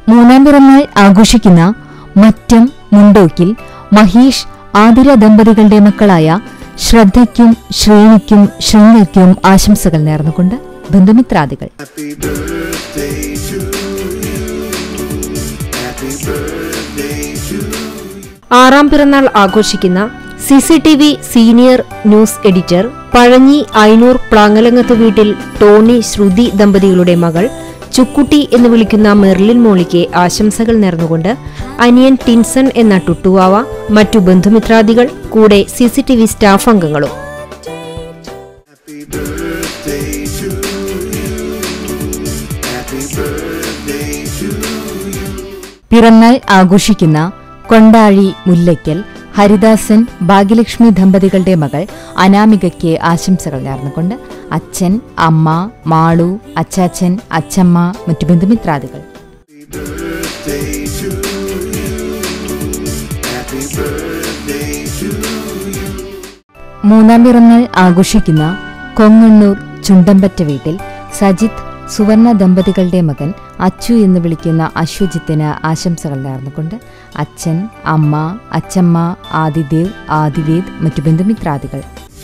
മൂന്നാം പിറന്നാൾ ആഘോഷിക്കുന്ന മറ്റം മുണ്ടോക്കിൽ മഹേഷ് ആതിര ദമ്പതികളുടെ മക്കളായ ശ്രദ്ധയ്ക്കും ശ്രേണിക്കും ശൃംഗയ്ക്കും ആശംസകൾ നേർന്നുകൊണ്ട് ബന്ധുമിത്രാദികൾ Happy birthday to you. Happy birthday to ആറാം പിറന്നാൾ ആഘോഷിക്കുന്ന C C T V senior news editor Pazhanji Ainoor Plangalangath വീട്ടിൽ ടോണി ശ്രുതി ദമ്പതികളുടെ മകൾ ചുക്കുട്ടി എന്ന് വിളിക്കുന്ന മെർലിൻ മോളിക്ക് ആശംസകൾ നേർന്നുകൊണ്ട് അനിയൻ ടിൻസൺ എന്ന ടുട്ടുവാവ മറ്റു ബന്ധുമിത്രാദികൾ കൂടെ C C T V staff അംഗങ്ങളും Happy birthday to you. Happy birthday to you. പിറന്നാൾ ആഘോഷിക്കുന്ന കൊണ്ടാഴി മുല്ലയ്ക്കൽ ഹരിദാസൻ ഭാഗ്യലക്ഷ്മി ദമ്പതികളുടെ മകൾ അനാമികയ്ക്ക് ആശംസകൾ നേർന്നുകൊണ്ട് അച്ഛൻ അമ്മ മാളു അച്ചാച്ചൻ അച്ചമ്മ മറ്റു ബന്ധുമിത്രാദികൾ Happy birthday to you. Happy birthday to you. മൂന്നാം പിറന്നാൾ ആഘോഷിക്കുന്ന കൊങ്ങണ്ണൂർ ചുണ്ടമ്പറ്റ വീട്ടിൽ സജിത്ത് സുവർണ ദമ്പതികളുടെ മകൻ അച്ചു എന്ന് വിളിക്കുന്ന അശ്വജിത്തിന് ആശംസകൾ നേർന്നുകൊണ്ട് അച്ഛൻ അമ്മ അച്ചമ്മ ആദിദേവ് ആദിവേദ് മറ്റു ബന്ധുമിത്രാദികൾ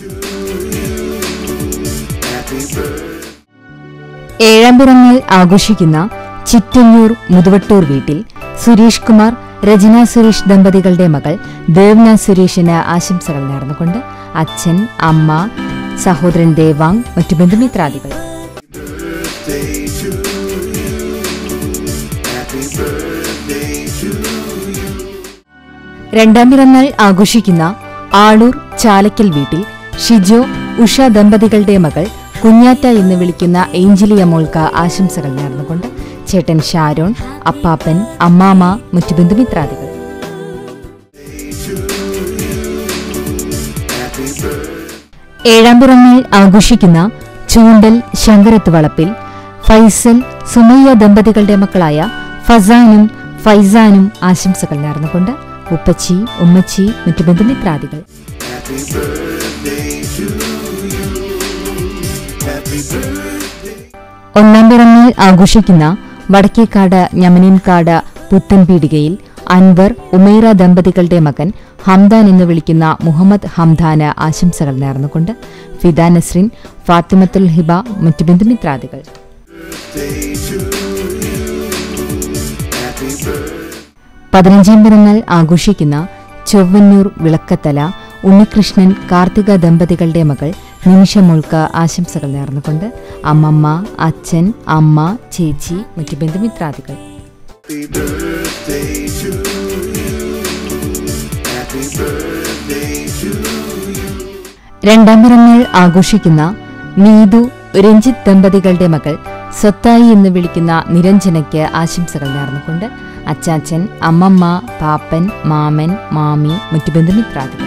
ഏഴാം പിറന്നാൾ ആഘോഷിക്കുന്ന ചിറ്റന്നൂർ മുതുവട്ടൂർ വീട്ടിൽ സുരേഷ് കുമാർ രചന സുരേഷ് ദമ്പതികളുടെ മകൾ ദേവ്ന സുരേഷിന് ആശംസകൾ നേർന്നുകൊണ്ട് അച്ഛൻ അമ്മ സഹോദരൻ ദേവാങ് മറ്റു ബന്ധുമിത്രാദികൾ Birthday to you. Happy birthday to you. രണ്ടാം പിറന്നാൾ ആഘോഷിക്കുന്ന ആളൂർ ചാലക്കൽ വീട്ടിൽ ഷിജോ ഉഷ ദമ്പതികളുടെ മകൾ കുഞ്ഞാറ്റ എന്ന് വിളിക്കുന്ന ഏഞ്ചലിയ മോൾക്ക് ആശംസകൾ നേർന്നുകൊണ്ട് ചേട്ടൻ ഷാരോൺ അപ്പാപ്പൻ അമ്മാമ മറ്റു ബന്ധുമിത്രാദികൾ ഏഴാം പിറന്നാൾ ആഘോഷിക്കുന്ന ചൂണ്ടൽ ശങ്കരത്ത് വളപ്പിൽ ഫൈസൽ സുമയ്യ ദമ്പതികളുടെ മക്കളായ ഫസാനും ഫൈസാനും ആശംസകൾ നേർന്നുകൊണ്ട് ഉപ്പച്ചി ഉമ്മച്ചി മറ്റു ബന്ധുമിത്രാദികൾ Happy birthday to you. Happy birthday. ഒന്നാം പിറന്നാൾ ആഘോഷിക്കുന്ന വടക്കേക്കാട് ഞമനീൻകാട് പുത്തൻപീടികയിൽ അൻവർ ഉമൈറ ദമ്പതികളുടെ മകൻ ഹംദാൻ എന്ന് വിളിക്കുന്ന മുഹമ്മദ് ഹംദാന് ആശംസകൾ നേർന്നുകൊണ്ട് ഫിദ നസ്രിൻ ഫാത്തിമത്തുൽ ഹിബ മറ്റു ബന്ധുമിത്രാദികൾ പതിനഞ്ചാം പിറന്നാൾ ആഘോഷിക്കുന്ന ചൊവ്വന്നൂർ വിളക്കത്തല ഉണ്ണികൃഷ്ണൻ കാർത്തിക ദമ്പതികളുടെ മകൾ നിമിഷമോൾക്ക് ആശംസകൾ നേർന്നുകൊണ്ട് അമ്മമ്മ അച്ഛൻ അമ്മ ചേച്ചി മറ്റു ബന്ധുമിത്രാദികൾ Happy birthday to you. Happy birthday to you. രണ്ടാം പിറന്നാൾ ആഘോഷിക്കുന്ന നീതു രഞ്ജിത്ത് ദമ്പതികളുടെ മകൾ സ്വത്തായി എന്ന് വിളിക്കുന്ന നിരഞ്ജനയ്ക്ക് ആശംസകൾ നേർന്നുകൊണ്ട് അച്ചാച്ചൻ അമ്മമ്മ പാപ്പൻ മാമൻ മാമി മറ്റു ബന്ധുമിത്രാദികൾ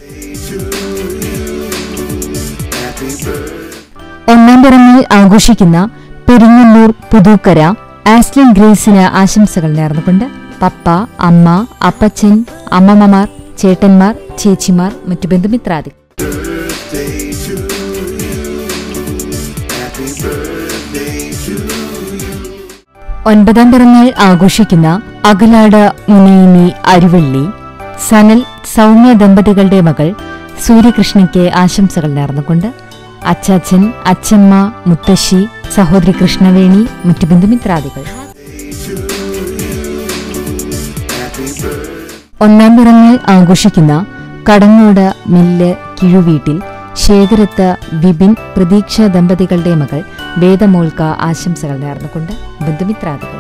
ഒന്നാം പിറന്നാൾ ആഘോഷിക്കുന്ന പെരിങ്ങന്നൂർ പുതൂക്കര ആസ്ലിൻ ഗ്രേസിന് ആശംസകൾ നേർന്നുകൊണ്ട് പപ്പ അമ്മ അപ്പച്ചൻ അമ്മമ്മമാർ ചേട്ടന്മാർ ചേച്ചിമാർ മറ്റു ബന്ധുമിത്രാദികൾ ഒൻപതാം പിറന്നാൾ ആഘോഷിക്കുന്ന അകലാട് മുനയിനി അരുവള്ളി സനൽ സൗമ്യ ദമ്പതികളുടെ മകൾ സൂര്യകൃഷ്ണയ്ക്ക് ആശംസകൾ നേർന്നുകൊണ്ട് അച്ചാച്ചൻ അച്ചമ്മ മുത്തശ്ശി സഹോദരി കൃഷ്ണവേണി മറ്റു ബന്ധുമിത്രാദികൾ ഒന്നാം പിറന്നാൾ ആഘോഷിക്കുന്ന കടങ്ങോട് മില്ല് കിഴുവീട്ടിൽ ശേഖരത്ത് വിപിൻ പ്രതീക്ഷ ദമ്പതികളുടെ മകൾ വേദമോൾക്ക് ആശംസകൾ നേർന്നുകൊണ്ട് ബന്ധുമിത്രാദികൾ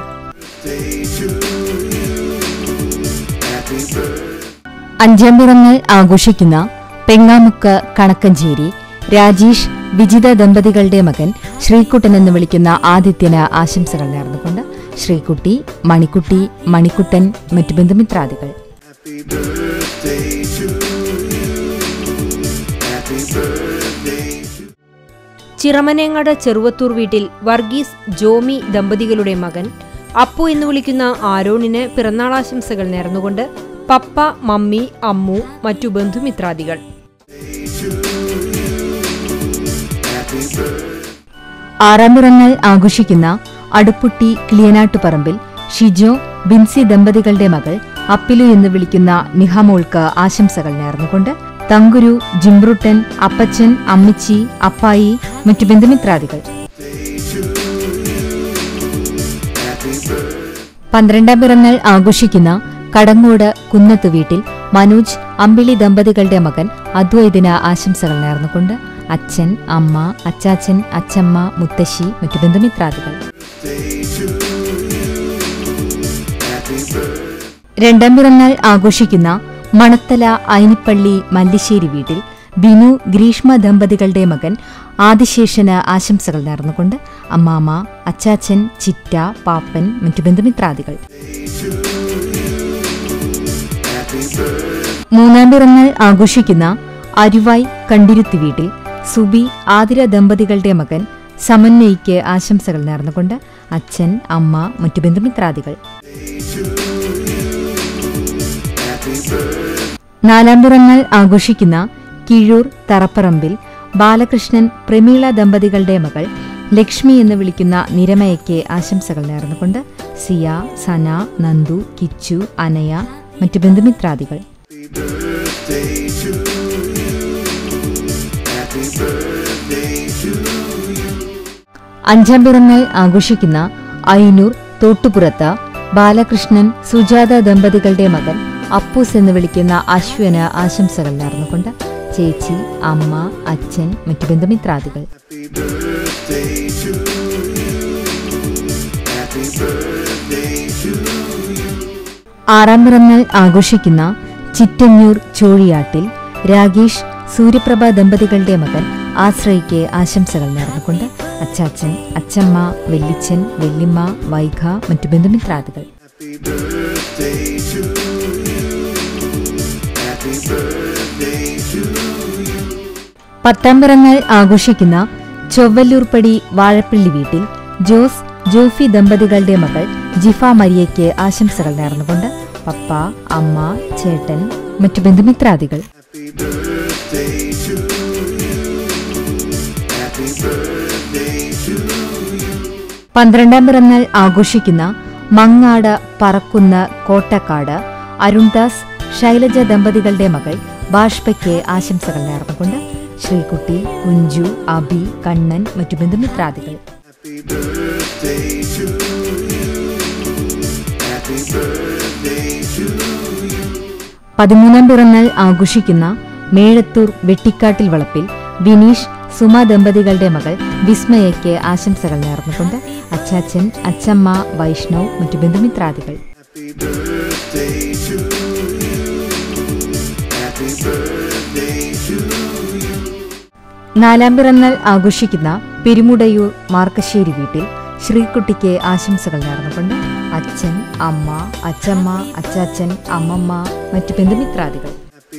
അഞ്ചാം പിറന്നാൾ ആഘോഷിക്കുന്ന പെങ്ങാമുക്ക് കണക്കഞ്ചേരി രാജേഷ് വിജിത ദമ്പതികളുടെ മകൻ ശ്രീകുട്ടൻ എന്ന് വിളിക്കുന്ന ആദിത്യന് ആശംസകൾ നേർന്നുകൊണ്ട് ശ്രീകുട്ടി മണിക്കുട്ടി മണിക്കുട്ടൻ മറ്റു ബന്ധുമിത്രാദികൾ Happy birthday to you. Happy birthday to Chiramanengad Cheruvathur വീട്ടിൽ വർഗീസ് ജോമി ദമ്പതികളുടെ മകൻ അപ്പു എന്ന് വിളിക്കുന്ന ആരോണിന് പിറന്നാളാശംസകൾ നേർന്നുകൊണ്ട് പപ്പ മമ്മി അമ്മു മറ്റു ബന്ധുമിത്രാദികൾ ആറാം പിറന്നാൾ ആഘോഷിക്കുന്ന അടുപ്പുട്ടി കിളിയനാട്ടുപറമ്പിൽ ഷിജോ ബിൻസി ദമ്പതികളുടെ മകൾ അപ്പിലു എന്ന് വിളിക്കുന്ന നിഹമോൾക്ക് ആശംസകൾ നേർന്നുകൊണ്ട് തങ്കുരു ജിംബ്രുട്ടൻ അപ്പച്ചൻ അമ്മിച്ചി അപ്പായി മറ്റു ബന്ധുമിത്രാദികൾ പന്ത്രണ്ടാം പിറന്നാൾ ആഘോഷിക്കുന്ന കടങ്ങോട് കുന്നത്ത് വീട്ടിൽ മനോജ് അമ്പിളി ദമ്പതികളുടെ മകൻ അദ്വൈതിന് ആശംസകൾ നേർന്നുകൊണ്ട് അച്ഛൻ അമ്മ അച്ചാച്ചൻ അച്ചമ്മ മുത്തശ്ശി മറ്റു ബന്ധുമിത്രാദികൾ രണ്ടാം പിറന്നാൾ ആഘോഷിക്കുന്ന മണത്തല ഐനിപ്പള്ളി മല്ലിശ്ശേരി വീട്ടിൽ ബിനു ഗ്രീഷ്മ ദമ്പതികളുടെ മകൻ ആദിശേഷന് ആശംസകൾ നേർന്നുകൊണ്ട് അമ്മാമ അച്ചാച്ചൻ ചിറ്റ പാപ്പൻ മറ്റു ബന്ധുമിത്രാദികൾ മൂന്നാം പിറന്നാൾ ആഘോഷിക്കുന്ന അരുവായി കണ്ടിരുത്തി വീട്ടിൽ സുബി ആതിര ദമ്പതികളുടെ മകൻ സമന്വയിക്ക് ആശംസകൾ നേർന്നുകൊണ്ട് അച്ഛൻ അമ്മ മറ്റു ബന്ധുമിത്രാദികൾ നാലാം പിറന്നാൾ ആഘോഷിക്കുന്ന കിഴൂർ തറപ്പറമ്പിൽ ബാലകൃഷ്ണൻ പ്രമീള ദമ്പതികളുടെ മകൾ ലക്ഷ്മി എന്ന് വിളിക്കുന്ന നിരമയയ്ക്ക് ആശംസകൾ നേർന്നുകൊണ്ട് സിയ സന നന്ദു കിച്ചു അനയ മറ്റു ബന്ധുമിത്രാദികൾ അഞ്ചാം പിറന്നാൾ ആഘോഷിക്കുന്ന ഐനൂർ തോട്ടുപുറത്ത് ബാലകൃഷ്ണൻ സുജാത ദമ്പതികളുടെ മകൻ അപ്പൂസ് എന്ന് വിളിക്കുന്ന അശ്വന് ആശംസകൾ നേർന്നുകൊണ്ട് ചേച്ചി അമ്മ അച്ഛൻ മറ്റു ബന്ധുമിത്രാദികൾ ആറാം പിറന്നാൾ ആഘോഷിക്കുന്ന ചിറ്റഞ്ഞൂർ ചോഴിയാട്ടിൽ രാഗേഷ് സൂര്യപ്രഭ ദമ്പതികളുടെ മകൻ ആശ്രയിക്ക് ആശംസകൾ നേർന്നുകൊണ്ട് അച്ചാച്ചൻ അച്ചമ്മ വെല്ലിച്ചൻ വെല്ലിമ്മ വൈഘ മറ്റു ബന്ധുമിത്രാദികൾ പത്താം പിറന്നാൾ ആഘോഷിക്കുന്ന ചൊവ്വല്ലൂർപ്പടി വാഴപ്പള്ളി വീട്ടിൽ ജോസ് ജോഫി ദമ്പതികളുടെ മകൾ ജിഫ മരിയയ്ക്ക് ആശംസകൾ നേർന്നുകൊണ്ട് പപ്പ അമ്മ ചേട്ടൻ മറ്റു ബന്ധുമിത്രാദികൾ പന്ത്രണ്ടാം പിറന്നാൾ ആഘോഷിക്കുന്ന മങ്ങാട് പറക്കുന്ന കോട്ടക്കാട് അരുൺദാസ് ശൈലജ ദമ്പതികളുടെ മകൾ ബാഷ്പയ്ക്ക് ആശംസകൾ നേർന്നുകൊണ്ട് ശ്രീകുട്ടി കുഞ്ചു അബി കണ്ണൻ മറ്റു ബന്ധുമിത്രാദികൾ പതിമൂന്നാം പിറന്നാൾ ആഘോഷിക്കുന്ന മേഴത്തൂർ വെട്ടിക്കാട്ടിൽ വളപ്പിൽ വിനീഷ് സുമ ദമ്പതികളുടെ മകൾ വിസ്മയയ്ക്ക് ആശംസകൾ നേർന്നുകൊണ്ട് അച്ചാച്ചൻ അച്ചമ്മ വൈഷ്ണവ് മറ്റു ബന്ധുമിത്രാദികൾ നാലാം പിറന്നാൾ ആഘോഷിക്കുന്ന പെരുമുടയൂർ മാർക്കശ്ശേരി വീട്ടിൽ ശ്രീകുട്ടിക്ക് ആശംസകൾ നേർന്നുകൊണ്ട് അച്ഛൻ അമ്മ അച്ചമ്മ അച്ചാച്ചൻ അമ്മമ്മ മറ്റു ബന്ധുമിത്രാദികൾ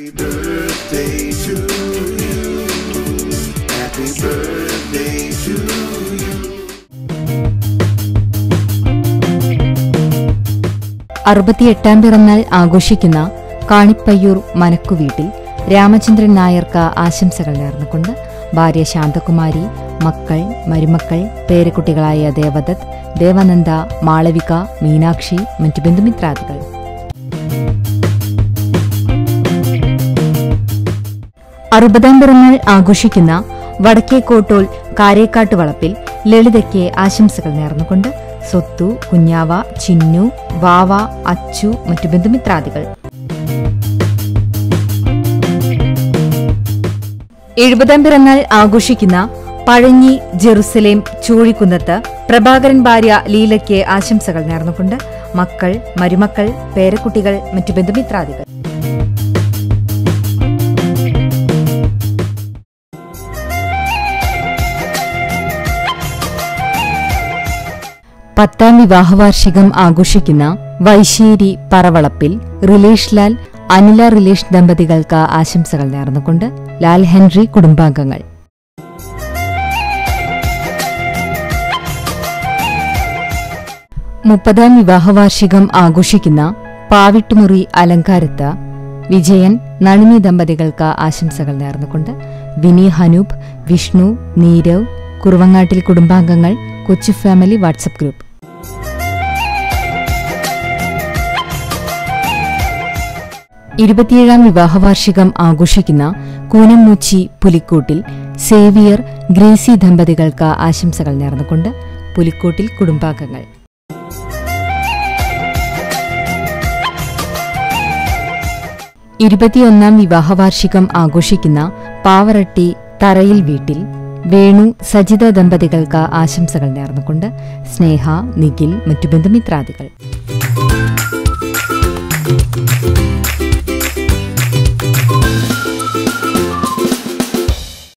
അറുപത്തിയെട്ടാം പിറന്നാൾ ആഘോഷിക്കുന്ന കാണിപ്പയ്യൂർ മനക്കു വീട്ടിൽ രാമചന്ദ്രൻ നായർക്ക് ആശംസകൾ നേർന്നുകൊണ്ട് ഭാര്യ ശാന്തകുമാരി മക്കൾ മരുമക്കൾ പേരക്കുട്ടികളായ ദേവദത്ത് ദേവനന്ദ മാളവിക മീനാക്ഷി മറ്റു ബന്ധുമിത്രാദികൾ അറുപതാം പിറന്നാൾ ആഘോഷിക്കുന്ന വടക്കേക്കോട്ടോൾ കാരേക്കാട്ട് വളപ്പിൽ ലളിതയ്ക്ക് ആശംസകൾ നേർന്നുകൊണ്ട് സ്വത്തു കുഞ്ഞാവ ചിന്നു വാവ അച്ചു മറ്റു ബന്ധുമിത്രാദികൾ എഴുപതാം പിറന്നാൾ ആഘോഷിക്കുന്ന പഴഞ്ഞി ജെറുസലേം ചൂഴിക്കുന്നത്ത് പ്രഭാകരൻ ഭാര്യ ലീലയ്ക്ക് ആശംസകൾ നേർന്നുകൊണ്ട് മക്കൾ മരുമക്കൾ പേരക്കുട്ടികൾ മറ്റു ബന്ധുമിത്രാദികൾ പത്താം വിവാഹവാർഷികം ആഘോഷിക്കുന്ന വൈശേരി പറവളപ്പിൽ റിലേഷ് ലാൽ അനില റിലേഷ് ദമ്പതികൾക്ക് ആശംസകൾ നേർന്നുകൊണ്ട് ലാൽ ഹെൻറി കുടുംബാംഗങ്ങൾ മുപ്പതാം വിവാഹവാർഷികം ആഘോഷിക്കുന്ന പാവിട്ടുമുറി അലങ്കാരത്ത് വിജയൻ നളിനി ദമ്പതികൾക്ക് ആശംസകൾ നേർന്നുകൊണ്ട് വിനി ഹനൂപ് വിഷ്ണു നീരവ് കുറുവങ്ങാട്ടിൽ കുടുംബാംഗങ്ങൾ കൊച്ചു ഫാമിലി വാട്സപ്പ് ഗ്രൂപ്പ് ഇരുപത്തിയേഴാം വിവാഹവാർഷികം ആഘോഷിക്കുന്ന കൂനംമൂച്ചി പുലിക്കോട്ടിൽ സേവിയർ ഗ്രേസി ദമ്പതികൾക്ക് ആശംസകൾ നേർന്നുകൊണ്ട് പുലിക്കോട്ടിൽ കുടുംബാംഗങ്ങൾ ഇരുപത്തിയൊന്നാം വിവാഹവാർഷികം ആഘോഷിക്കുന്ന പാവറട്ടി തറയിൽ വീട്ടിൽ വേണു സജിത ദമ്പതികൾക്ക് ആശംസകൾ നേർന്നുകൊണ്ട് സ്നേഹ നിഖിൽ മറ്റു ബന്ധുമിത്രാദികൾ